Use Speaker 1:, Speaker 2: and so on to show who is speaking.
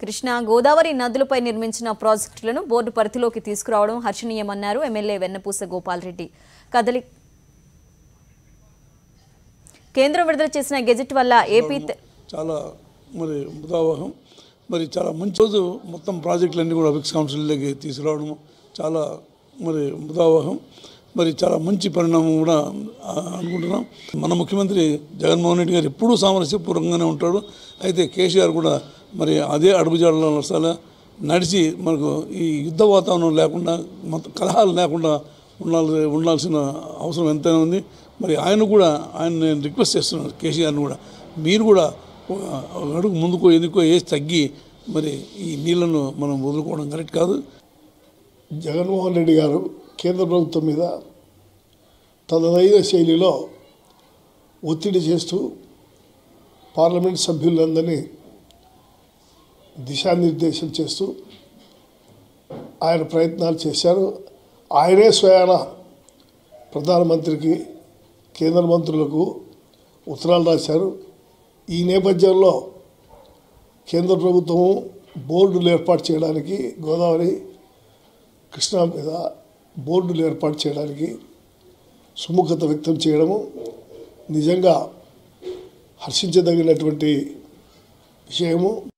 Speaker 1: కృష్ణా గోదావరి నదులపై నిర్మించిన ప్రాజెక్టులను బోర్డు పరిధిలోకి తీసుకురావడం హర్షణీయమన్నారు ఎమ్మెల్యే వెన్నపూస గోపాల్ రెడ్డి కదలి కేంద్రం విడుదల చేసిన గెజెట్ వల్ల ఏపీ తె-
Speaker 2: చాలా మరి ముదావహం మరి చాలా మంచి రోజు మొత్తం ప్రాజెక్టులన్నీ కూడా విక్స్ కౌన్సిల్లోకి తీసుకురావడం చాలా మరి ముదావహం మరి చాలా మంచి పరిణామం కూడా ఆ, అనుకుంటున్నాం మన ముఖ్యమంత్రి జగన్మోహన్ రెడ్డి గారు ఎప్పుడూ సామరస్యపూర్వకంగానే ఉంటాడు అయితే కేసీఆర్ కూడా మరి అదే అడుగుజాడలో నడసాల నడిచి మనకు ఈ యుద్ధ వాతావరణం లేకుండా మొత్తం కలహాలు లేకుండా ఉండాల్సి ఉండాల్సిన అవసరం ఎంతైనా ఉంది మరి ఆయన కూడా ఆయన నేను రిక్వెస్ట్ చేస్తున్నాను కేసీఆర్ని కూడా మీరు కూడా ఒక అడుగు ముందుకో ఎందుకో వేసి తగ్గి మరి ఈ నీళ్లను మనం వదులుకోవడం కరెక్ట్ కాదు
Speaker 3: జగన్మోహన్ రెడ్డి గారు కేంద్ర ప్రభుత్వం మీద తనదైన శైలిలో ఒత్తిడి చేస్తూ పార్లమెంట్ సభ్యులందరినీ దిశానిర్దేశం చేస్తూ ఆయన ప్రయత్నాలు చేశారు ఆయనే స్వయాన ప్రధానమంత్రికి కేంద్ర మంత్రులకు ఉత్తరాలు రాశారు ఈ నేపథ్యంలో కేంద్ర ప్రభుత్వము బోర్డులు ఏర్పాటు చేయడానికి గోదావరి కృష్ణా మీద బోర్డులు ఏర్పాటు చేయడానికి సుముఖత వ్యక్తం చేయడము నిజంగా హర్షించదగినటువంటి విషయము